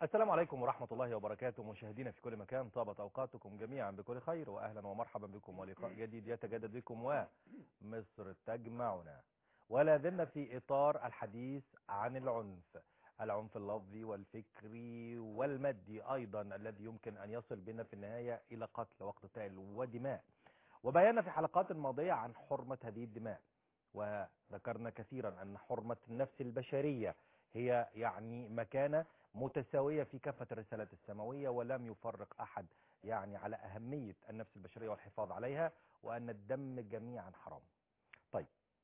السلام عليكم ورحمة الله وبركاته مشاهدينا في كل مكان طابت أوقاتكم جميعا بكل خير وأهلا ومرحبا بكم ولقاء جديد يتجدد بكم ومصر تجمعنا ولا زلنا في إطار الحديث عن العنف العنف اللفظي والفكري والمادي أيضا الذي يمكن أن يصل بنا في النهاية إلى قتل واقتتال ودماء وبينا في حلقات ماضية عن حرمة هذه الدماء وذكرنا كثيرا أن حرمة النفس البشرية هي يعني مكانة متساوية في كافة الرسالات السماوية ولم يفرق أحد يعني على أهمية النفس البشرية والحفاظ عليها وأن الدم جميعا حرام طيب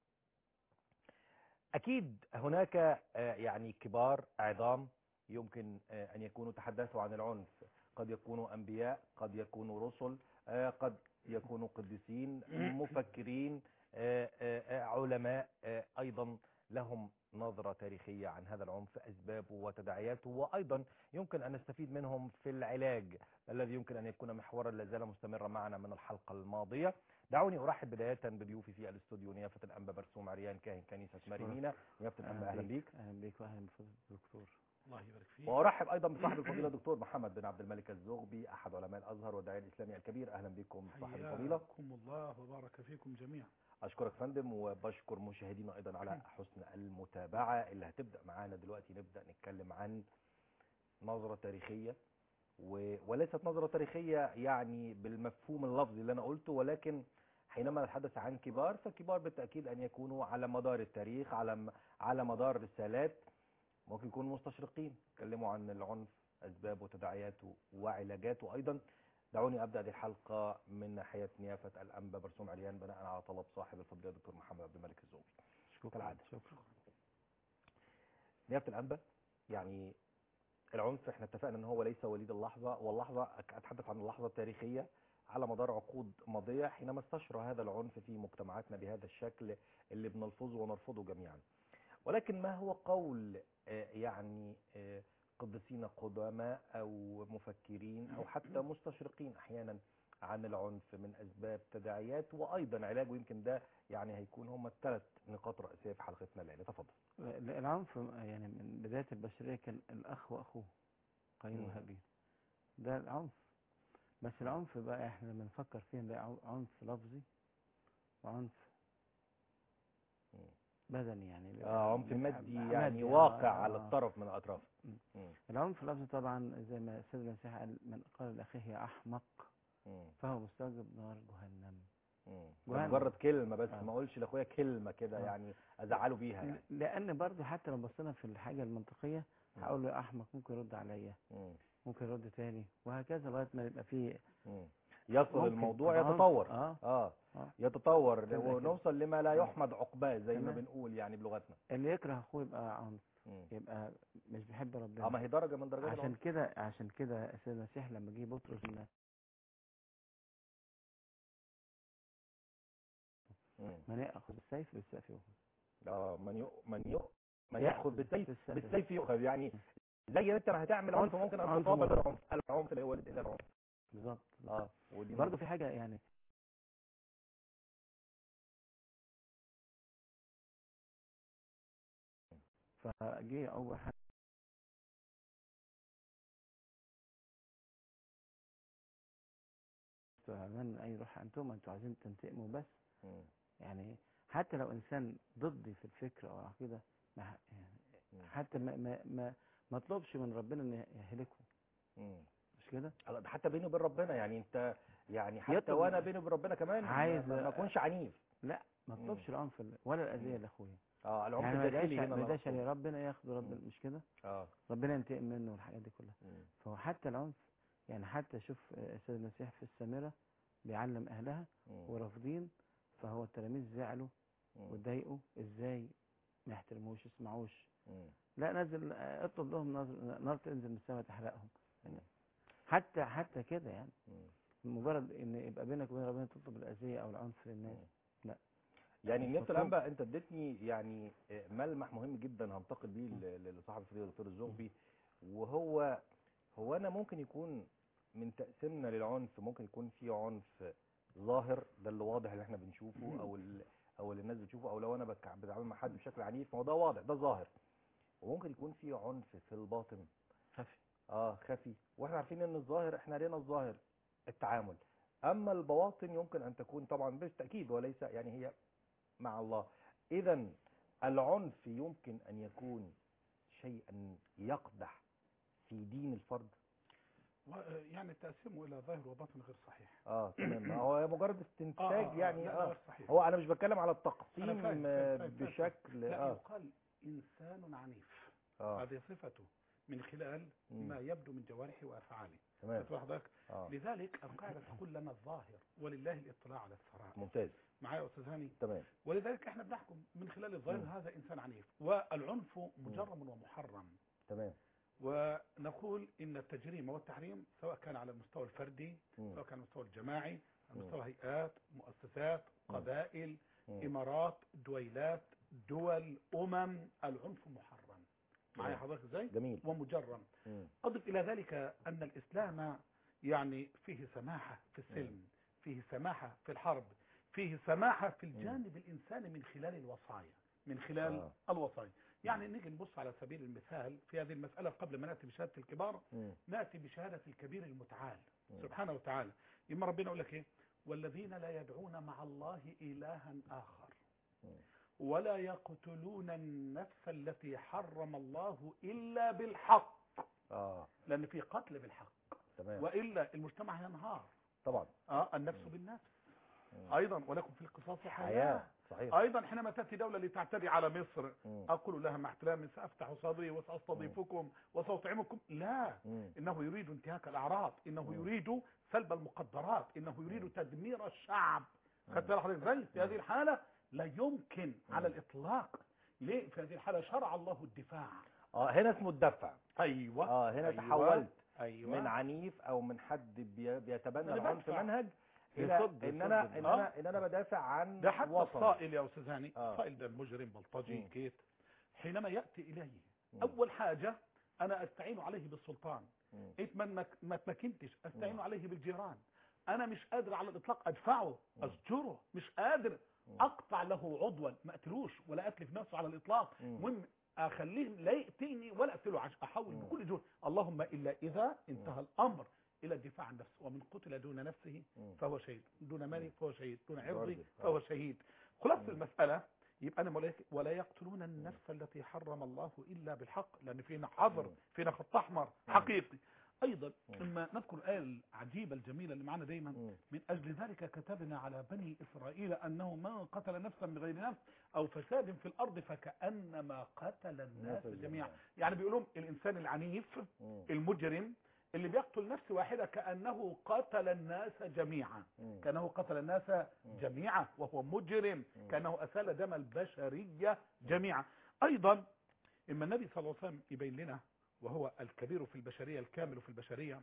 أكيد هناك آه، يعني كبار عظام يمكن آه، أن يكونوا تحدثوا عن العنف قد يكونوا أنبياء قد يكونوا رسل آه، قد يكونوا قديسين مفكرين آه، آه، آه، علماء آه، أيضا لهم نظرة تاريخية عن هذا العنف أسبابه وتداعياته وأيضا يمكن أن نستفيد منهم في العلاج الذي يمكن أن يكون محورا لازال مستمرا معنا من الحلقة الماضية دعوني أرحب بداية بضيوفي في الاستوديو نيافة الأنبا برسوم عريان كاهن كنيسة مارينينا نيافة الأنبا أهلا بيك اهلا بيك واهلا بفضل الدكتور الله يبارك فيك وأرحب أيضا بصاحب الفضيلة دكتور محمد بن عبد الملك الزغبي أحد علماء الأزهر والداعية الإسلامي الكبير أهلا بكم صاحب الفضيلة حياكم الله وبارك فيكم جميعا أشكرك فندم وبشكر مشاهدينا أيضا على حسن المتابعة اللي هتبدأ معانا دلوقتي نبدأ نتكلم عن نظرة تاريخية و... وليست نظرة تاريخية يعني بالمفهوم اللفظي اللي أنا قلته ولكن حينما نتحدث عن كبار فكبار بالتأكيد أن يكونوا على مدار التاريخ على م- على مدار الرسالات ممكن يكونوا مستشرقين يتكلموا عن العنف أسبابه وتداعياته وعلاجاته أيضا دعوني أبدأ هذه الحلقة من ناحية نيافة الأنبا برسوم عريان بناء على طلب صاحب الفضيلة الدكتور محمد عبد الملك الزوبي كالعادة. شكرا نيافة الأنبا يعني العنف احنا اتفقنا ان هو ليس وليد اللحظة واللحظة أك- اتحدث عن اللحظة التاريخية على مدار عقود ماضية حينما استشرى هذا العنف في مجتمعاتنا بهذا الشكل اللي بنلفظه ونرفضه جميعا ولكن ما هو قول آه، يعني آه، قديسين قدامى او مفكرين او حتى مستشرقين احيانا عن العنف من اسباب تداعيات وايضا علاجه يمكن ده يعني هيكون هم الثلاث نقاط رئيسيه في حلقتنا الليله تفضل لا، العنف يعني من بداية البشرية كان الأخ وأخوه قايين مم. وهابيل ده العنف بس العنف بقى احنا لما نفكر فيه نلاقي عن- عنف لفظي وعنف مم. بدني يعني اه عنف مادي يعني مادي، آه، واقع آه، على آه. الطرف من الاطراف مم. مم. العنف اللفظي طبعا زي ما السيد المسيح قال من قال لأخيه يا أحمق مم. فهو مستوجب نار جهنم مم. جهنم. مجرد كلمه بس آه. ما اقولش لاخويا كلمه كده آه. يعني ازعله بيها يعني لأن برضه حتى لو بصينا في الحاجة المنطقية مم. هقول له يا أحمق ممكن يرد عليا مم. ممكن يرد تاني وهكذا لغاية ما يبقى فيه مم. يصل ممكن. الموضوع عنف. يتطور اه اه اه يتطور كده كده. ونوصل لما لا يحمد عقباه زي ما تمام. بنقول يعني بلغتنا اللي يكره اخوه يبقى عنف مم. يبقى مش بيحب اه ربنا ما هي درجه من درجات عشان العنف. كده عشان كده السيد المسيح لما جه بطرس من مم. من ياخذ السيف بالسيف يؤخذ اه من يؤ... من يؤ... من يأخذ ياخذ بالسيف بالسيف. بالسيف يؤخذ يعني زي انت ما هتعمل عنف عنف- ممكن ان عنف تقابل مضاد. العنف العنف لا يولد الا العنف بالظبط اه ودي برضه في حاجه يعني فجه اول حاجه من اي روح انتم انتوا عايزين تنتقموا بس مم. يعني حتى لو انسان ضدي في الفكر او العقيده ما يعني مم. حتى ما ما ما ما اطلبش من ربنا ان يهلكه مم. مش كده الله، ده حتى بيني وبين ربنا يعني انت يعني حتى يطلب- وانا بيني وبين ربنا كمان عايز- ما ما اكونش عنيف لا ما اطلبش العنف ال- ولا الاذيه مم. لاخويا اه العنف يعني ما يدعيش الداخلي هنا ما يدعيش المقصود. عليه ربنا ياخد ربنا مم. مش كده اه ربنا ينتقم منه والحاجات دي كلها مم. فهو حتى العنف يعني حتى شوف آه، السيد المسيح في السامره بيعلم اهلها مم. ورافضين فهو التلاميذ زعلوا مم. واتضايقوا ازاي ما يحترموش يسمعوش مم. لا نزل آه، اطلب لهم نار, نار تنزل من السماء تحرقهم مم. حتى حتى كده يعني مم. مجرد ان يبقى بينك وبين ربنا تطلب الاذيه او العنف للناس لا يعني مش نيابه مفهوم. الانبا انت اديتني يعني آه، ملمح مهم جدا هنتقل بيه ل- لصاحب الفضيله الدكتور الزغبي وهو هو انا ممكن يكون من تقسيمنا للعنف ممكن يكون في عنف ظاهر ده اللي واضح اللي احنا بنشوفه او ال- او اللي الناس بتشوفه او لو انا بك- بتعامل مع حد بشكل عنيف ما هو ده واضح ده ظاهر وممكن يكون في عنف في الباطن خفي اه خفي واحنا عارفين ان الظاهر احنا لينا الظاهر التعامل اما البواطن يمكن ان تكون طبعا بالتاكيد وليس يعني هي مع الله اذا العنف يمكن ان يكون شيئا يقدح في دين الفرد و- يعني تقسيمه الى ظاهر وباطن غير صحيح اه تمام هو مجرد استنتاج آه، يعني لا لا اه غير صحيح هو انا مش بتكلم على أنا التقسيم فاهم- فاهم- آه، فاهم- فاهم. بشكل لا اه يقال انسان عنيف اه هذه صفته من خلال مم. ما يبدو من جوارحه وافعاله تمام خدت حضرتك اه لذلك القاعده تقول لنا الظاهر ولله الاطلاع على السرائر ممتاز معايا يا استاذ هاني تمام ولذلك احنا بنحكم من خلال الظاهر مم. هذا انسان عنيف والعنف مجرم ومحرم تمام ونقول ان التجريم والتحريم سواء كان على المستوى الفردي مم. سواء كان على المستوى الجماعي على مم. مستوى هيئات مؤسسات مم. قبائل مم. امارات دويلات دول امم العنف محرم معايا تمام. حضرتك ازاي جميل ومجرم مم. اضف الى ذلك ان الاسلام يعني فيه سماحه في السلم فيه سماحه في الحرب فيه سماحه في الجانب الانساني من خلال الوصايا من خلال آه. الوصايا يعني نيجي نبص على سبيل المثال في هذه المساله قبل ما ناتي بشهاده الكبار مم. ناتي بشهاده الكبير المتعال مم. سبحانه وتعالى اما ربنا يقول لك ايه والذين لا يدعون مع الله الها اخر مم. ولا يقتلون النفس التي حرم الله الا بالحق اه لان في قتل بالحق تمام والا المجتمع ينهار طبعا اه النفس بالنفس مم. ايضا ولكم في القصاص حياة حياه صحيح ايضا حينما تاتي دوله لتعتدي على مصر مم. اقول لها مع احترامي سافتح صدري وساستضيفكم وساطعمكم لا مم. انه يريد انتهاك الاعراض انه مم. يريد سلب المقدرات انه يريد مم. تدمير الشعب مم. خدت بالك حضرتك ازاي في مم. هذه الحاله لا يمكن على مم. الاطلاق ليه في هذه الحاله شرع الله الدفاع اه هنا اسمه الدفع ايوه اه هنا أيوة. تحولت ايوه من عنيف او من حد بي- بيتبنى أنا العنف بدفع. منهج الى يصد- ان يصد انا الناس. ان انا ان انا بدافع عن ده حتى وطن الصائل يا استاذ هاني آه. الصائل ده المجرم بلطجي مم. كيت حينما ياتي الي مم. اول حاجه انا استعين عليه بالسلطان مم. إيه ما ما- ما تمكنتش استعين مم. عليه بالجيران انا مش قادر على الاطلاق ادفعه مم. اسجره مش قادر مم. اقطع له عضوا ما اقتلوش ولا اتلف نفسه على الاطلاق مم. المهم اخليه لا يقتلني ولا اقتله عشان احاول مم. بكل جهد اللهم الا اذا انتهى الامر الى الدفاع عن نفسه ومن قتل دون نفسه مم. فهو شهيد دون مالي فهو شهيد دون عرضي برضه. فهو شهيد خلاصة مم. المسألة يبقى أنا ملاك ولا يقتلون النفس التي حرم الله إلا بالحق لأن فينا حظر مم. فينا خط أحمر مم. حقيقي أيضا مم. لما نذكر الآية العجيبة الجميلة اللي معنا دايما مم. من أجل ذلك كتبنا على بني إسرائيل أنه من قتل نفسا بغير نفس أو فساد في الأرض فكأنما قتل الناس الناس جميعا جميعا. يعني بيقولون الإنسان العنيف مم. المجرم اللي بيقتل نفس واحدة كأنه قتل الناس جميعا مم. كأنه قتل الناس مم. جميعا وهو مجرم مم. كأنه أسال دم البشرية جميعا أيضا إما النبي صلى الله عليه وسلم يبين لنا وهو الكبير في البشرية الكامل في البشرية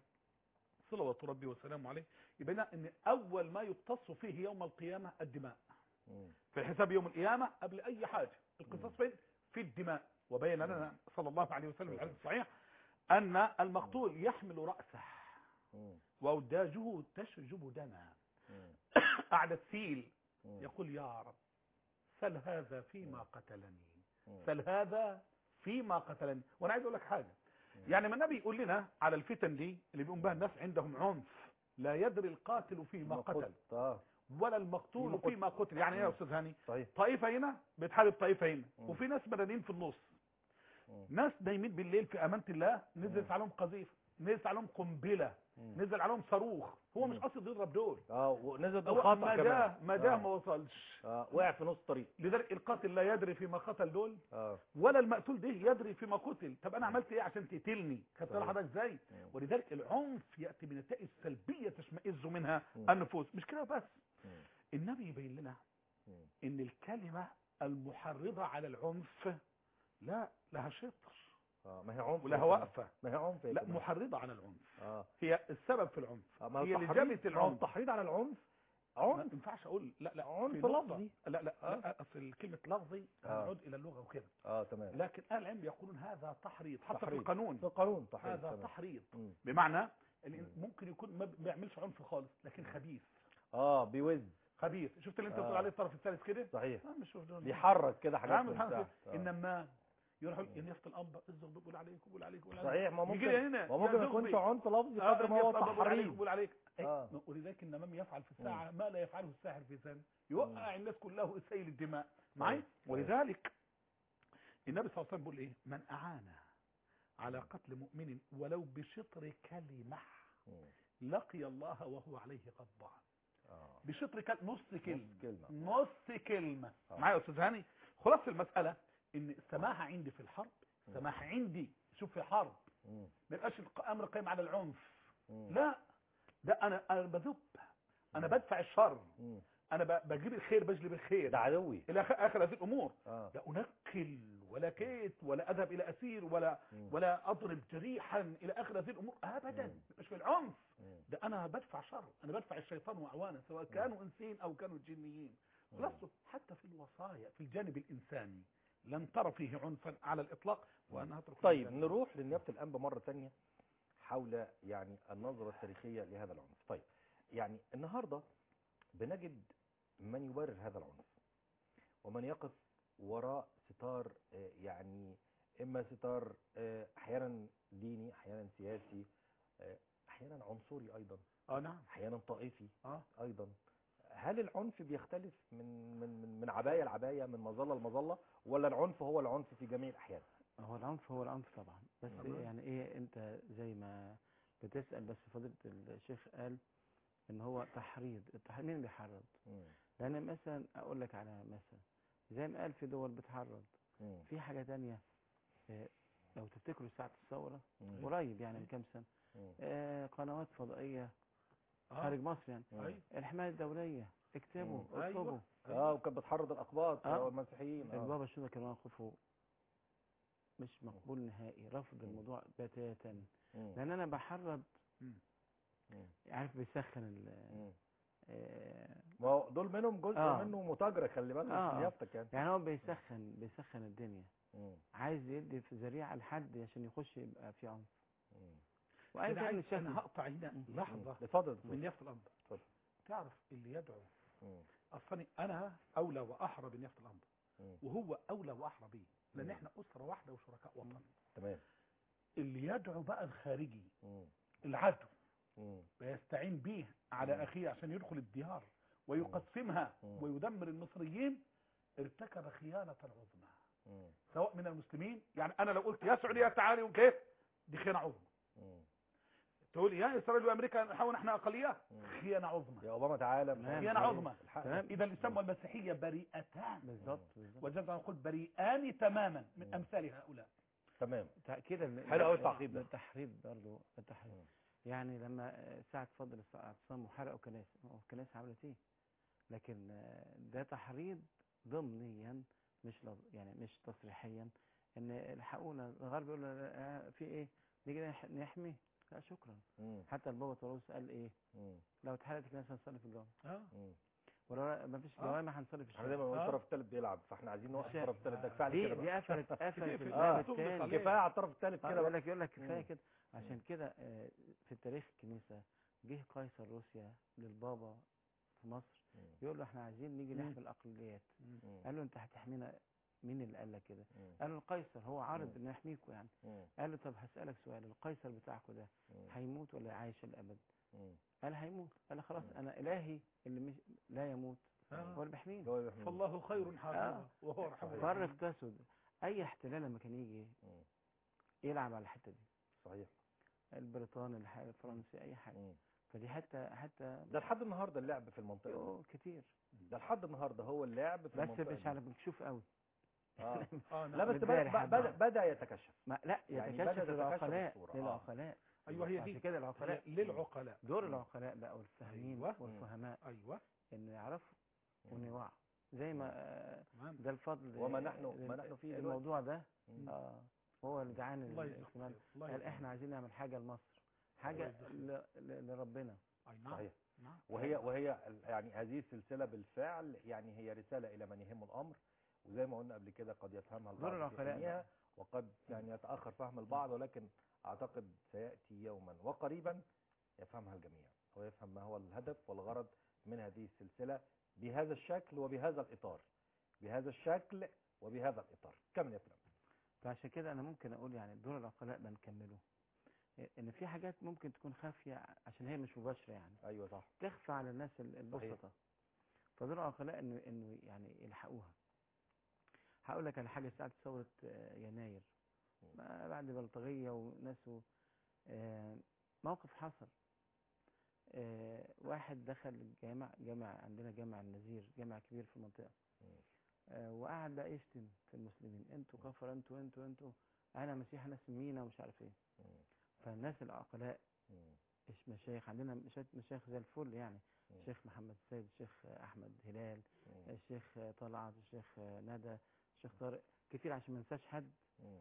صلوات ربي وسلامه عليه يبين لنا أن أول ما يقتص فيه يوم القيامة الدماء مم. في الحساب يوم القيامة قبل أي حاجة القصاص فين في الدماء وبين لنا صلى الله عليه وسلم في الحديث الصحيح أن المقتول يحمل رأسه مم. وأوداجه تشجب دما مم. قعد السيل مم. يقول يا رب سل هذا فيما قتلني مم. سل هذا فيما قتلني وانا عايز اقول لك حاجه يعني ما النبي يقول لنا على الفتن دي اللي بيقوم بها الناس عندهم عنف لا يدري القاتل فيما ما قتل قلت. اه ولا المقتول فيما قتل. فيما قتل يعني ايه يا مم. استاذ هاني صحيح طائفه هنا بتحارب طائفه هنا مم. وفي ناس مدنيين في النص مم. ناس نايمين بالليل في امانه الله نزلت مم. عليهم قذيفه نزلت عليهم قنبله مم. نزل عليهم صاروخ هو مش مم. قاصد يضرب دول اه ونزل هو بالخطأ ما كمان جاه ما جاه آه. ما وصلش اه وقع في نص الطريق لذلك القاتل لا يدري فيما قتل دول اه ولا المقتول ده يدري فيما قتل طب انا عملت ايه عشان تقتلني خدت صحيح. حضرتك ازاي مم. ولذلك العنف ياتي بنتائج سلبيه تشمئز منها مم. النفوس مش كده بس مم. النبي يبين لنا مم. ان الكلمه المحرضه على العنف لا لها شطر اه ما هي عنف ولها يا كمان. وقفه ما هي عنف يا لا كمان. محرضه على العنف اه هي السبب في العنف آه، ما هو هي اللي التحريض- جابت ما هو العنف التحريض على العنف ما عنف ينفعش اقول لا لا عنف في نقطة. لفظي. لا لا, آه. لا اصل كلمه لفظي آه. هنعود الى اللغه وكده اه تمام لكن اهل العلم يقولون هذا تحريض حتى في تحريض. القانون في القانون تحريض هذا تمام. تحريض مم. بمعنى إن مم. ممكن يكون ما بيعملش عنف خالص لكن خبيث اه بيوز خبيث شفت اللي انت آه. بتقول عليه الطرف الثالث كده صحيح لا مش شوف دول. بيحرك كده حاجات نعم من الحركة تحت. كده. آه. انما يروحوا مم. ينفط الانبا الزغبي بيقول عليك وبيقول عليك وبيقول عليك صحيح ما يجي ممكن لي هنا ما ممكن يا ما يكونش زغبي. عنف لفظي آه، قدر ما هو النفط الأنبا بيقول عليك تحريض وبيقول عليك آه. إيه، ولذلك ان من يفعل في الساعه ما لا يفعله الساحر في ثانيه يوقع الناس كلها سيل الدماء معي صحيح. ولذلك النبي صلى الله عليه وسلم بيقول ايه من اعان على قتل مؤمن ولو بشطر كلمه مم. لقي الله وهو عليه غضبان آه. بشطر كلمه نص كلمه نص كلمة نص كلمه آه. معايا يا استاذ هاني خلاص المساله ان السماحه عندي في الحرب السماحه عندي شوف في حرب مم. ما يبقاش الامر قائم على العنف مم. لا ده انا انا بذب انا بدفع الشر مم. انا ب- بجيب الخير بجلب الخير ده عدوي الى آخر- اخر هذه الامور اه لا انكل ولا كيت ولا اذهب الى اسير ولا مم. ولا اضرب جريحا الى اخر هذه الامور ابدا مم. مش في العنف مم. ده انا بدفع شر انا بدفع الشيطان واعوانه سواء كانوا انسيين او كانوا جنيين خلاص حتى في الوصايا في الجانب الانساني لن ترى فيه عنفا على الاطلاق وانا هترك طيب الجانب. نروح لنيابه الانبا مره ثانيه حول يعني النظره التاريخيه لهذا العنف طيب يعني النهارده بنجد من يبرر هذا العنف ومن يقف وراء ستار آه، يعني اما ستار آه، احيانا ديني احيانا سياسي آه، احيانا عنصري ايضا اه نعم احيانا طائفي اه ايضا هل العنف بيختلف من من من من عبايه لعبايه من مظله لمظله ولا العنف هو العنف في جميع الاحيان هو العنف هو العنف طبعا بس تمام. يعني ايه انت زي ما بتسأل بس فضيلة الشيخ قال ان هو تحريض التحريض مين بيحرض مم. لان مثلا اقول لك على مثلا زي ما قال في دول بتحرض مم. في حاجة تانية آه، لو تفتكروا ساعة الثورة مم. قريب يعني من كام سنة مم. آه، قنوات فضائية آه. خارج مصر يعني مم. أيوة. الحماية الدولية اكتبوا مم. أيوة. اطلبوا اه وكانت بتحرض الاقباط آه. والمسيحيين اه البابا شنو كان موقفه مش مقبول نهائي رفض مم. الموضوع بتاتا مم. لان انا بحرض مم. مم. عارف بيسخن ال مم. آه، ما هو دول منهم جزء آه. منه متاجرة خلي بالك آه. في نيافتك يعني يعني هو بيسخن بيسخن الدنيا مم. عايز يدي في ذريعه لحد عشان يخش يبقى في عنف مم. وايا أنا كان عايز- الشكل انا هقطع هنا مم. لحظه اتفضل من يافط الانبا اتفضل. تعرف اللي يدعو مم. اصلا انا اولى واحرى بنيافط الانبا مم. وهو اولى واحرى بيه لان مم. احنا اسره واحده وشركاء وطن تمام اللي يدعو بقى الخارجي مم. العدو مم. ويستعين به على مم. اخيه عشان يدخل الديار ويقسمها مم. ويدمر المصريين ارتكب خيانه عظمى مم. سواء من المسلمين يعني انا لو قلت يا سعوديه تعالي وكيف دي خيانه عظمى مم. تقول يا اسرائيل وامريكا نحاول احنا اقليات مم. خيانه عظمى يا اوباما تعالى مش تمام. عارف خيانة إيه. عظمى. الحق. تمام. اذا الاسلام والمسيحيه بريئتان بالظبط بالظبط وجدت ان نقول بريئان تماما من مم. امثال هؤلاء تمام تاكيدا ل- حلو أوي التعقيب ده. التحريض برضه التحريض مم. يعني لما آه، ساعة فضل الاعتصام وحرقوا كنائس ما هو الكنائس عملت ايه لكن آه، ده تحريض ضمنيا مش لفظ يعني مش تصريحيا ان الحقونا الغرب يقول آه، في ايه نيجي نح- نحمي لا شكرا مم. حتى البابا طاروس قال ايه مم. لو اتحرقت الكنائس هنصلي في الجامع اه مم. ولو ما فيش آه. جوامع هنصلي في احنا الشارع دايما بنقول آه. الطرف الثالث بيلعب فاحنا عايزين نوقف الشارع. الطرف الثالث ده كفايه دي عليه كده دي بقى. قفلت قفلت في الباب آه. التاني كفايه على الطرف الثالث آه، كده يقول بقى لك يقول لك كفايه مم. كده عشان مم. كده آه، في تاريخ الكنيسه جه قيصر روسيا للبابا في مصر مم. يقول له احنا عايزين نيجي مم. نحمي الاقليات مم. قال له انت هتحمينا مين اللي قال لك كده مم. قال له القيصر هو عارض مم. انه يحميكوا يعني مم. قال له طب هسالك سؤال القيصر بتاعكوا ده مم. هيموت ولا عايش الابد مم. قال هيموت قال له خلاص مم. انا الهي اللي مش لا يموت آه. هو اللي بيحميني هو اللي بيحميه. فالله خير حافظا آه. وهو ارحم صحيح. فرق الراحمين. تسد اي احتلال لما كان يجي مم. يلعب على الحته دي صحيح البريطاني الح- الفرنسي اي حاجه مم. فدي حتى حتى ده لحد النهارده اللعب في المنطقه دي. يوه كتير ده لحد النهارده هو اللعب في بس المنطقه مش دي. على بنشوف قوي آه. اه لا نعم. بس متداري بدا, حبة. بدا, بدا يتكشف ما لا يعني يتكشف بدأت تتكشف للعقلاء الصورة. آه. للعقلاء ايوه هي عشان دي كده هي العقلاء للعقلاء دور مم. العقلاء بقى والفاهمين أيوة. والفهماء ايوه ان يعرفوا مم. وان يوعوا زي ما آه، تمام ده الفضل وما آه، نحن- ما لل- نحن فيه دلوقتي. الموضوع ده مم. اه هو اللي دعانا الله يجزيك للاهتمام خير. الله قال يجزيك احنا عايزين نعمل حاجه لمصر حاجه يجزيك خير. ل- ل- لربنا اي نعم صحيح نعم وهي وهي ال- يعني هذه السلسله بالفعل يعني هي رساله الى من يهم الامر وزي ما قلنا قبل كده قد يفهمها دور البعض في العقلاء حينها بقى. وقد يعني يتاخر فهم البعض ولكن اعتقد سياتي يوما وقريبا يفهمها الجميع ويفهم ما هو الهدف والغرض من هذه السلسله بهذا الشكل وبهذا الاطار بهذا الشكل وبهذا الاطار كم يفهم فعشان كده انا ممكن اقول يعني دور العقلاء بنكمله ان في حاجات ممكن تكون خافيه عشان هي مش مباشره يعني ايوه صح تخفى على الناس ال- البسطة فدور العقلاء انه انه يعني يلحقوها هقول لك على حاجه ساعه ثوره آه، يناير ما بعد بلطجيه وناس و- آه، موقف حصل آه، واحد دخل الجامع جامع عندنا جامع النزير جامع كبير في المنطقه مم. آه، وقعد بقى يشتم في المسلمين انتوا كفر انتوا انتوا انتوا انا مسيح ناس مينا ومش عارف ايه مم. فالناس العقلاء مم. مش مشايخ عندنا مشا- مشايخ زي الفل يعني مم. الشيخ محمد سيد الشيخ احمد هلال مم. الشيخ طلعت الشيخ ندى الشيخ طارق كتير عشان ما ننساش حد مم.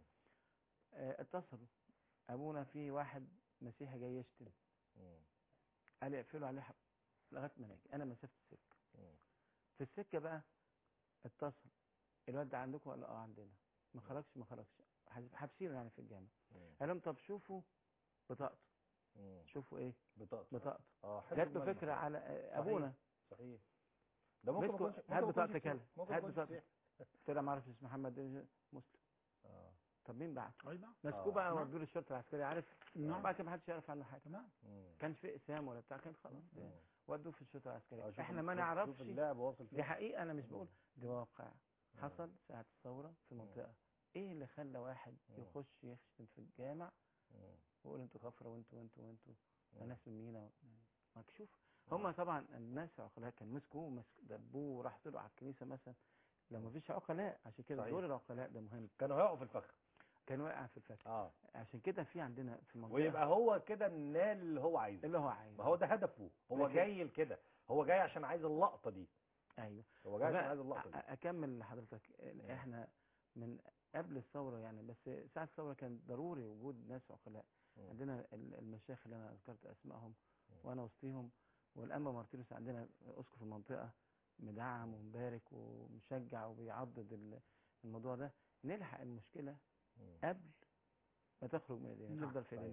آه، اتصلوا ابونا في واحد مسيحي جاي يشتم مم. قال اقفلوا عليه حق لغايه ما ناجي انا مسافه السكه مم. في السكه بقى اتصل الواد ده عندكم ولا اه عندنا ما خرجش ما خرجش حاس- حابسينه يعني في الجامع مم. قال لهم طب شوفوا بطاقته مم. شوفوا ايه بطاقته بطاقته اه حلو جات له الملمح. فكره على آه، ابونا صحيح ده ممكن ما مسكوا- يكونش ممكن هات ما بطاقتك يكونش يلا. ممكن ما هات يكونش بطاقتك. مسيحي. طلع ما اعرفش اسمه محمد إيه، مسلم اه طب مين بعته اي نعم مسكوه آه. بقى نعم. ودوه للشرطه العسكريه عارف نعم. بعد كده ما حدش يعرف عنه حاجه تمام مم. كانش في اقسام ولا بتاع كان خلاص مم. ودوه في الشرطه آه، العسكريه شوف احنا ال- ما شوف- نعرفش شوف اللعب واصل دي فين حقيقه انا مش مم. بقول دي واقع مم. حصل ساعه الثوره في مم. منطقه ايه اللي خلى واحد مم. يخش يشتم في الجامع مم. ويقول انتوا كفره وانتوا وانتوا وانتوا مم. ناس من مينا مكشوف هم طبعا الناس العقلاء كان مسكوه ومسك دبوه وراح له على الكنيسه مثلا لو ما فيش عقلاء عشان كده صحيح. دور العقلاء ده مهم كانوا هيقعوا في الفخ كان واقع في الفخ اه عشان كده في عندنا في المنطقه ويبقى هو كده نال اللي هو عايزه اللي هو عايز ما هو ده هدفه هو لكن- جاي لكده هو جاي عشان عايز اللقطه دي ايوه هو جاي عشان بقى عايز اللقطه دي أ- اكمل لحضرتك احنا من قبل الثوره يعني بس ساعه الثوره كان ضروري وجود ناس عقلاء مم. عندنا ال- المشايخ اللي انا ذكرت اسمائهم مم. وانا وسطيهم والانبا مارتيروس عندنا اسقف المنطقه مدعم ومبارك ومشجع وبيعضد ال- الموضوع ده نلحق المشكله مم. قبل ما تخرج من ايدينا نعم، تفضل في صحيح. ايدينا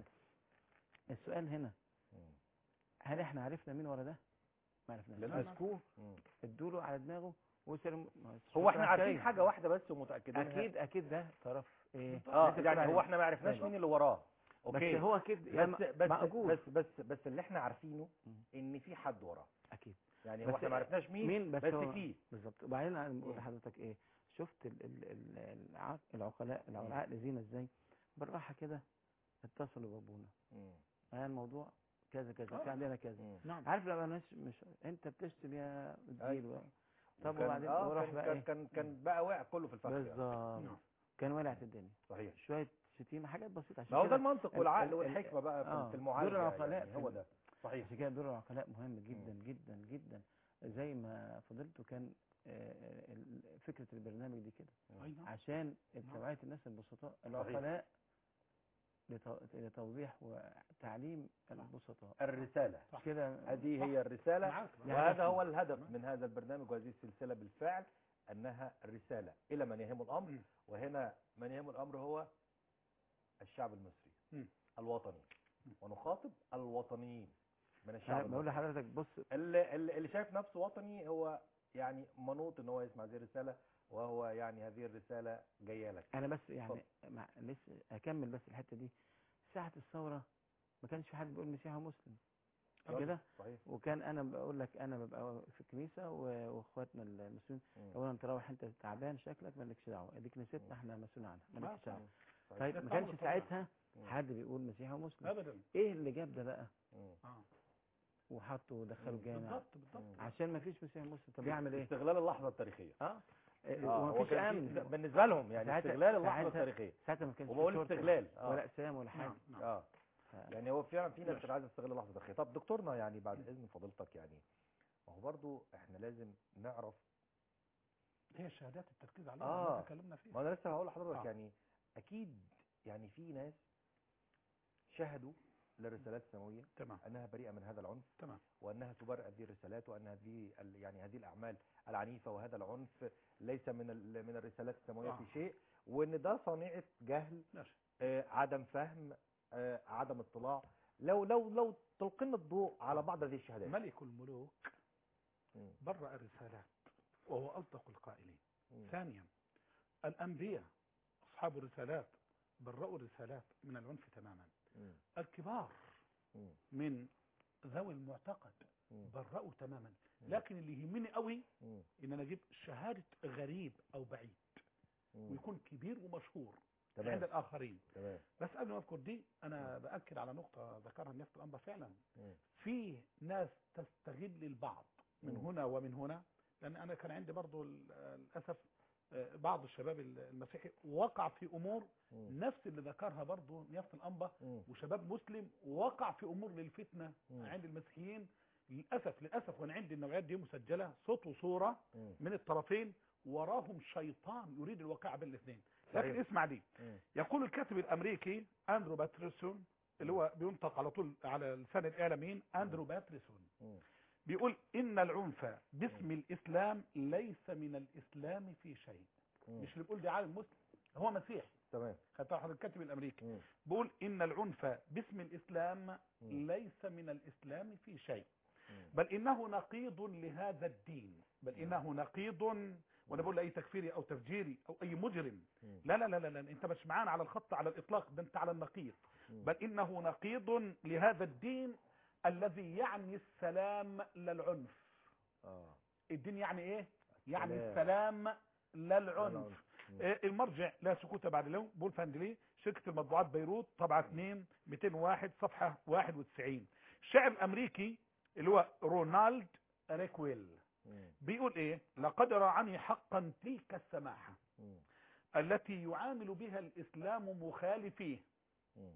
السؤال هنا مم. هل احنا عرفنا مين ورا ده ما لا، عرفناش لا. مسكوه مم. ادوا له على دماغه وسلم هو احنا عارفين حاجه واحده بس ومتاكدين اكيد اكيد ده طرف ايه اه أنت بتقول يعني عليه. هو احنا ما عرفناش أيوة. مين اللي وراه اوكي بس هو كده يعني بس بس مأجور. بس بس بس اللي احنا عارفينه مم. ان في حد وراه اكيد يعني بس هو احنا ما عرفناش مين, مين بس بس هو- فيه بالظبط وبعدين انا بقول مم. لحضرتك ايه شفت ال ال ال الع- العقلاء العقلاء الذين ازاي بالراحه كده اتصلوا بابونا مم. آه الموضوع كذا كذا في آه. عندنا كذا مم. نعم عارف لما الناس مش انت بتشتم يا الدين و... طب وكان- وبعدين آه وراح كان بقى كان ايه كان, كان بقى واقع كله في الفخ يعني. بالظبط نعم كان ولعت الدنيا صحيح شويه شتيمه حاجات بسيطه عشان ما هو ده كده المنطق ال- والعقل ال- والحكمه بقى في- آه. في المعالجه دور العقلاء يعني في هو ال- ده صحيح عشان كده دور العقلاء مهم جدا جدا جدا زي ما فضلته كان آه، ال- فكره البرنامج دي كده اي نعم عشان توعيه الناس البسطاء العقلاء لتو- لتوضيح وتعليم البسطاء الرساله مش كده هذه صح. هي الرساله معاك يعني وهذا إحنا- هو الهدف تمام. من هذا البرنامج وهذه السلسله بالفعل انها رساله الى من يهم الامر مم. وهنا من يهم الامر هو الشعب المصري مم. الوطني مم. ونخاطب الوطنيين من أنا الشعب بقول المصري لحضرتك بص اللي, اللي اللي شايف نفسه وطني هو يعني منوط ان هو يسمع هذه الرساله وهو يعني هذه الرساله جايه لك انا بس يعني مع لسه اكمل بس الحته دي ساعه الثوره ما كانش في حد بيقول مسيحي ومسلم كده صحيح وكان انا بقول لك انا ببقى في الكنيسه و- واخواتنا المسلمين مم. اولا انت روح انت تعبان شكلك مالكش دعوه دي كنيستنا مم. احنا مسؤول عنها ما مالكش دعوه صحيح. طيب ده ما كانش الأمر طبيعي. ساعتها مم. حد بيقول مسيحي ومسلم ابدا ايه اللي جاب ده بقى مم. اه وحطوا ودخلوا مم. الجامع بالضبط بالضبط مم. عشان ما فيش مسيحي مسلم طب يعمل ايه استغلال اللحظه التاريخيه اه اه هو ومفيش كان في- امن بالنسبه لهم يعني ساعتها- استغلال اللحظه ساعتها- التاريخيه ساعتها ما كانش في وبقول شرطة استغلال اه ولا اقسام ولا حاجه نعم نعم اه ف- يعني هو فعلا في ناس ماشي. كانت عايزه تستغل اللحظه التاريخيه طب دكتورنا يعني بعد اذن فضيلتك يعني ما هو برضو احنا لازم نعرف هي شهادات التركيز عليها آه. اللي تكلمنا فيها ما انا لسه هقول لحضرتك آه. يعني اكيد يعني في ناس شهدوا للرسالات السماويه تمام انها بريئه من هذا العنف تمام وانها تبرئ هذه الرسالات وان هذه ال- يعني هذه الاعمال العنيفه وهذا العنف ليس من ال- من الرسالات السماويه آه. في شيء وان ده صنيعه جهل ماشي آه، عدم فهم آه، عدم اطلاع لو لو لو تلقينا الضوء على بعض هذه الشهادات ملك الملوك مم. برأ الرسالات وهو أصدق القائلين مم. ثانيا الأنبياء أصحاب الرسالات برأوا الرسالات من العنف تماما مم. الكبار مم. من ذوي المعتقد مم. برأوا تماما مم. لكن اللي يهمني قوي مم. ان انا اجيب شهادة غريب او بعيد مم. ويكون كبير ومشهور عند تمام الاخرين تمام بس قبل ما اذكر دي انا باكد على نقطة ذكرها النفط الانبا فعلا مم. في ناس تستغل البعض من مم. هنا ومن هنا لان انا كان عندي برضو ال- للاسف آه، بعض الشباب المسيحي وقع في امور مم. نفس اللي ذكرها برضو نيافة الانبا مم. وشباب مسلم وقع في امور للفتنه مم. عند المسيحيين للاسف للاسف وانا عندي النوعيات دي مسجله صوت وصوره مم. من الطرفين وراهم شيطان يريد الوقاع بين الاثنين صحيح. لكن اسمع دي مم. يقول الكاتب الامريكي اندرو باتريسون اللي هو بينطق على طول على لسان الاعلاميين اندرو باتريسون مم. بيقول ان العنف باسم الاسلام ليس من الاسلام في شيء مم. مش اللي بيقول ده عالم مسلم هو مسيحي تمام خدت حضرتك الكاتب الامريكي مم. بيقول ان العنف باسم الاسلام مم. ليس من الاسلام في شيء مم. بل انه نقيض لهذا الدين بل انه نقيض وانا بقول اي تكفيري او تفجيري او اي مجرم مم. لا لا لا لا, لا. انت مش معانا على الخط على الاطلاق ده انت على النقيض مم. بل انه نقيض لهذا الدين الذي يعني السلام لا العنف اه الدين يعني ايه يعني السلام. السلام لا العنف مم. آه، المرجع لا سكوت بعد اليوم بول فاندلي شركة المطبوعات بيروت طبعة 2 201 صفحة 91 الشاعر الأمريكي اللي هو رونالد ريكويل مم. بيقول ايه لقد رعني حقا تلك السماحة مم. التي يعامل بها الإسلام مخالفيه مم.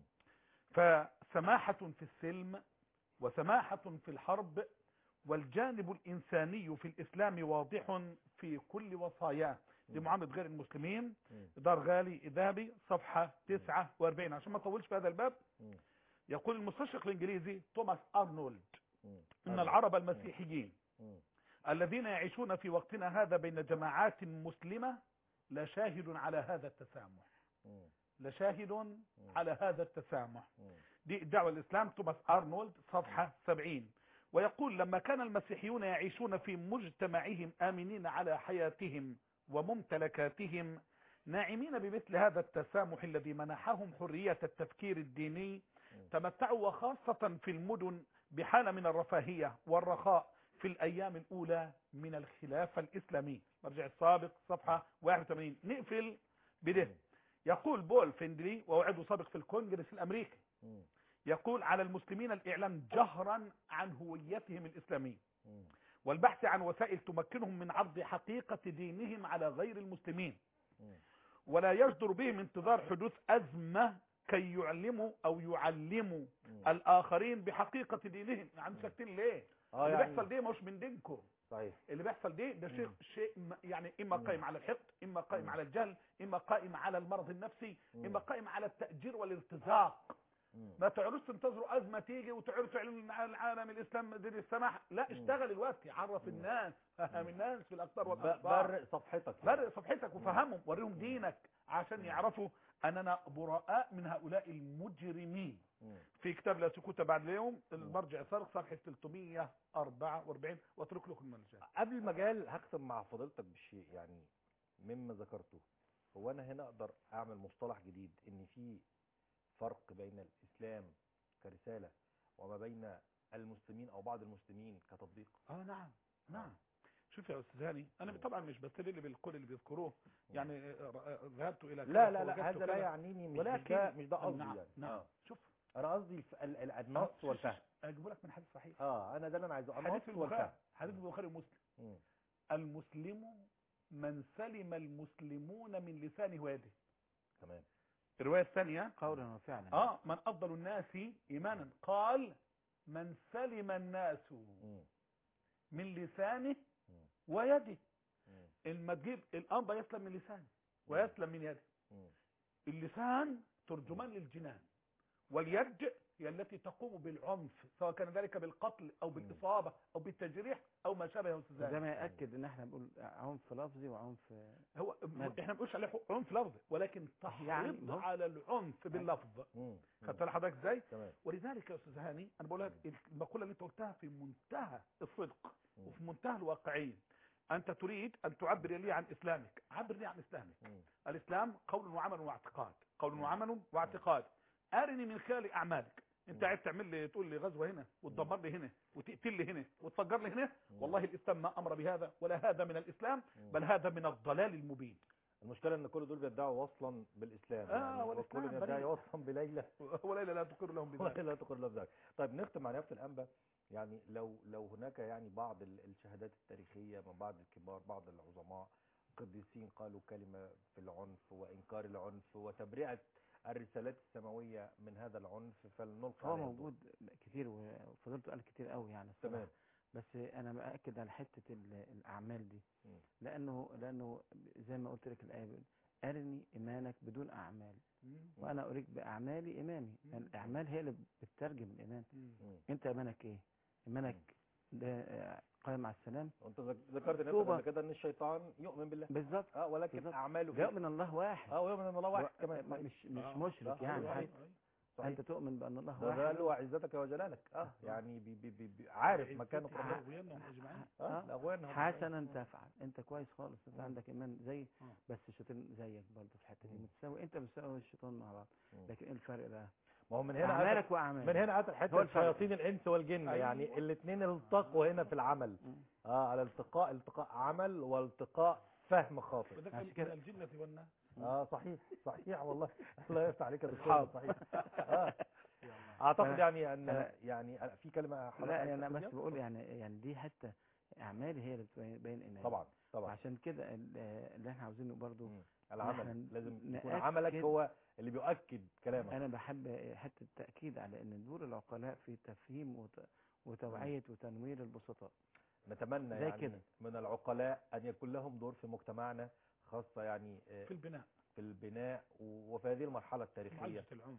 فسماحة في السلم وسماحة في الحرب والجانب الإنساني في الإسلام واضح في كل وصاياه دي مم. معاملة غير المسلمين مم. دار غالي ذهبي صفحة 49 عشان ما اطولش في هذا الباب مم. يقول المستشرق الإنجليزي توماس أرنولد مم. إن العرب المسيحيين مم. الذين يعيشون في وقتنا هذا بين جماعات مسلمة لشاهد على هذا التسامح مم. لشاهد على هذا التسامح مم. دي دعوة الإسلام توماس أرنولد صفحة 70 ويقول لما كان المسيحيون يعيشون في مجتمعهم آمنين على حياتهم وممتلكاتهم ناعمين بمثل هذا التسامح الذي منحهم حرية التفكير الديني تمتعوا وخاصة في المدن بحالة من الرفاهية والرخاء في الأيام الأولى من الخلافة الإسلامية مرجع السابق صفحة 81 نقفل بده يقول بول فيندلي وهو عضو سابق في الكونجرس الأمريكي مم. يقول على المسلمين الإعلام جهرا عن هويتهم الإسلامية مم. والبحث عن وسائل تمكنهم من عرض حقيقة دينهم على غير المسلمين مم. ولا يجدر بهم انتظار حدوث أزمة كي يعلموا أو يعلموا مم. الآخرين بحقيقة دينهم عم ساكتين ليه اه اللي يعني بيحصل ده مش من دينكم صحيح اللي بيحصل ده ده شيء مم. شيء م- يعني اما مم. قائم على الحقد اما قائم مم. على الجهل اما قائم على المرض النفسي مم. اما قائم على التأجير والارتزاق مم. ما تعرفش تنتظروا ازمه تيجي وتعرفوا تعلنوا عن العالم الاسلام دين السماح لا مم. اشتغل الوقت عرف مم. الناس فهم الناس في الاقطار ب- والاقطار برق صفحتك برق صفحتك وفهمهم وريهم دينك عشان مم. يعرفوا اننا براء من هؤلاء المجرمين مم. في كتاب لا سكوت بعد اليوم المرجع سرق صفحه 344 واترك لكم المرجع قبل المجال هختم مع فضيلتك بشيء يعني مما ذكرته هو انا هنا اقدر اعمل مصطلح جديد ان في فرق بين الاسلام كرسالة وما بين المسلمين او بعض المسلمين كتطبيق اه نعم نعم شوف يا استاذ هاني انا مم. طبعا مش بستدل بالقول اللي بيذكروه يعني آه، آه، ذهبت الى لا كذا لا لا فوجدت هذا لا كذا. يعنيني مش, مش ولكن ده مش ده قصدي نعم يعني نعم آه. شوف انا قصدي الف- ال- ال- النص والفهم اجيب لك من حديث صحيح اه انا ده اللي انا عايزه حديث النص البخاري والفهم حديث البخاري ومسلم مم. المسلم من سلم المسلمون من لسانه ويده تمام الروايه الثانيه قولا وفعلا اه من افضل الناس ايمانا قال من سلم الناس مم. من لسانه مم. ويده مم. لما تجيب الانبا يسلم من لسانه ويسلم من يده مم. اللسان ترجمان للجنان واليد هي التي تقوم بالعنف سواء كان ذلك بالقتل او بالاصابه او بالتجريح او ما شابه يا استاذ وده زاهد. ما يأكد ان احنا بنقول عنف لفظي وعنف هو مادي. احنا ما بنقولش عليه عنف لفظي ولكن يعني تحريض هو- على العنف باللفظ مم. خدت حضرتك ازاي تمام ولذلك يا استاذ هاني انا بقول لك المقوله اللي انت قلتها في منتهى الصدق مم. وفي منتهى الواقعيه انت تريد ان تعبر لي عن اسلامك عبر لي عن اسلامك مم. الاسلام قول وعمل واعتقاد قول مم. وعمل واعتقاد ارني من خلال اعمالك انت مم. عايز تعمل لي تقول لي غزوه هنا وتدمر لي هنا وتقتل لي هنا وتفجر لي هنا مم. والله الاسلام ما امر بهذا ولا هذا من الاسلام مم. بل هذا من الضلال المبين المشكله ان كل دول بيدعوا وصلا بالاسلام آه، يعني والإسلام وكل يدعي بريء. وصلا بليلى وليلى لا تقر لهم بذلك ولا تقر له بذلك طيب نختم مع نيافه الانبا يعني لو لو هناك يعني بعض ال- الشهادات التاريخيه من بعض الكبار بعض العظماء قديسين قالوا كلمه في العنف وانكار العنف وتبرئه الرسالات السماويه من هذا العنف فلنلقي هو عليه الضوء. موجود كتير وفضلته قال كتير قوي يعني الصراحة. تمام بس انا باكد على حته ال- الاعمال دي مم. لانه لانه زي ما قلت لك الايه بتقول، ارني ايمانك بدون اعمال مم. وانا اريك باعمالي ايماني مم. يعني الاعمال هي اللي بتترجم الايمان مم. مم. انت ايمانك ايه ايمانك ده آه، قائم على السلام وانت ذك- ذكرت نفسك توبة. قبل كده ان الشيطان يؤمن بالله بالظبط اه ولكن بالظبط. اعماله جاء من الله واحد اه ويؤمن ان الله واحد و- كمان صحيح. مش مش آه. مشرك لا، يعني صحيح. حاجة. صحيح. انت تؤمن بان الله ده ده واحد له عزتك وجلالك اه يعني بي بي بي بي عارف مكانه في عزتي ربنا وأغويانهم أجمعين. اه آه. الاغوان هم- حسنا تفعل انت كويس خالص انت مم. عندك ايمان زي آه. بس الشيطان زيك برضه في الحته دي مم. متساوي انت متساوي الشيطان مع بعض مم. لكن ايه الفرق بقى ما هو من هنا اعمالك أتت- واعمالك من هنا اتت هو حته الفرق. شياطين الانس والجن أيوة. يعني الاثنين التقوا هنا في العمل مم. اه على التقاء التقاء عمل والتقاء فهم خاطئ وذلك عشان من كده- الجنة والناس اه صحيح صحيح والله الله يفتح عليك يا دكتور أصحاب. صحيح اه اعتقد أنا- يعني ان أنا- يعني في كلمه حضرتك لا عايز انا تقول بس فيها؟ بقول يعني يعني دي حتى اعمالي هي اللي بتبين ايماني طبعا طبعا عشان كده ال- اللي احنا عاوزينه برضو مم. العمل إحنا لازم يكون نأكد- عملك هو اللي بيؤكد كلامك انا بحب حته التاكيد على ان دور العقلاء في تفهيم وت- وتوعيه وتنوير البسطاء نتمنى زي يعني كده. من العقلاء ان يكون لهم دور في مجتمعنا خاصه يعني آه، في البناء في البناء و- وفي هذه المرحله التاريخيه معالجة العنف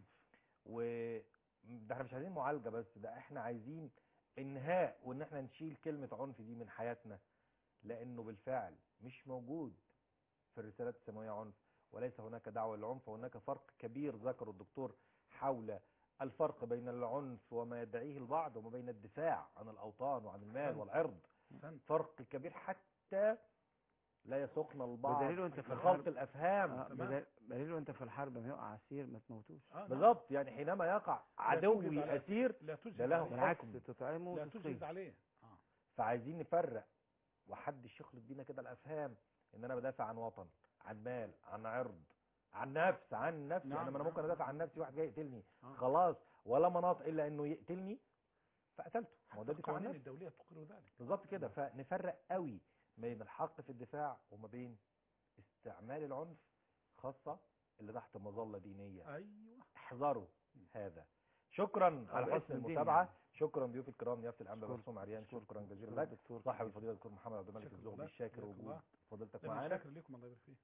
وده احنا مش عايزين معالجه بس ده احنا عايزين انهاء وان احنا نشيل كلمه عنف دي من حياتنا لانه بالفعل مش موجود في الرسالات السماويه عنف وليس هناك دعوه للعنف وهناك فرق كبير ذكره الدكتور حول الفرق بين العنف وما يدعيه البعض وما بين الدفاع عن الاوطان وعن المال أحسنت. والعرض أحسنت. فرق كبير حتى لا يسوقنا البعض بدليل وانت في لخلط الحرب الافهام آه، تمام. بدل- بدليل وانت في الحرب ما يقع اسير ما تموتوش آه، نعم. بالظبط يعني حينما يقع عدوي توجد على- اسير لا تجهز ده له عليه. بالعكس حكم. تطعمه لا وتسقيه تجهز عليه آه. فعايزين نفرق وحدش يخلط بينا كده الافهام ان انا بدافع عن وطن عن مال عن عرض عن نفس عن نفسي نعم، انا ما انا نعم. ممكن ادافع عن نفسي واحد جاي يقتلني آه. خلاص ولا مناط الا انه يقتلني فقتلته ما هو حتى ده دفاع عن القوانين نفسي الدولية تقر ذلك بالظبط كده فنفرق قوي بين الحق في الدفاع وما بين استعمال العنف خاصة اللي تحت مظلة دينية أيوة احذروا هذا شكرا على باسم حسن الدين المتابعة يعني. شكرا ضيوف الكرام نيافة الأنبا شكرا. مرسوم عريان شكرا. شكرا جزيلا شكرا لك دكتور صاحب الفضيلة الدكتور محمد عبد الملك شكرا الزغبي لك. الشاكر جزاك وجود الله. فضيلتك ده أنا معانا شاكر لكم الله يبارك فيه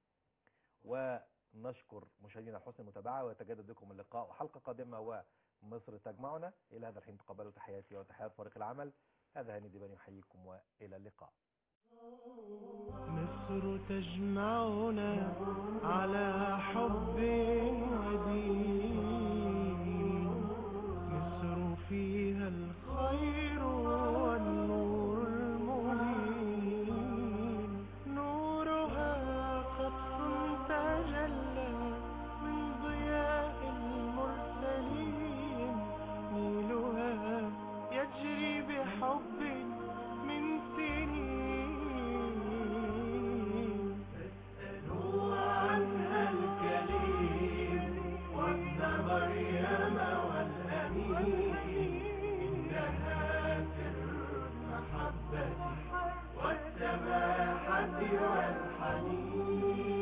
ونشكر مشاهدينا على حسن المتابعة ويتجدد بكم اللقاء وحلقة قادمة ومصر تجمعنا إلى هذا الحين تقبلوا تحياتي وتحيات فريق العمل هذا هاني ديباني يحييكم وإلى اللقاء مصر تجمعنا على حب ودين مصر فيها الخير والنور المبين نورها قطف تجلى من ضياء المرسلين نيلها يجري بحب من سنين فاسألوا عنها الكريم وابن مريم والأمين إنها سر المحبة والسماحة والحنين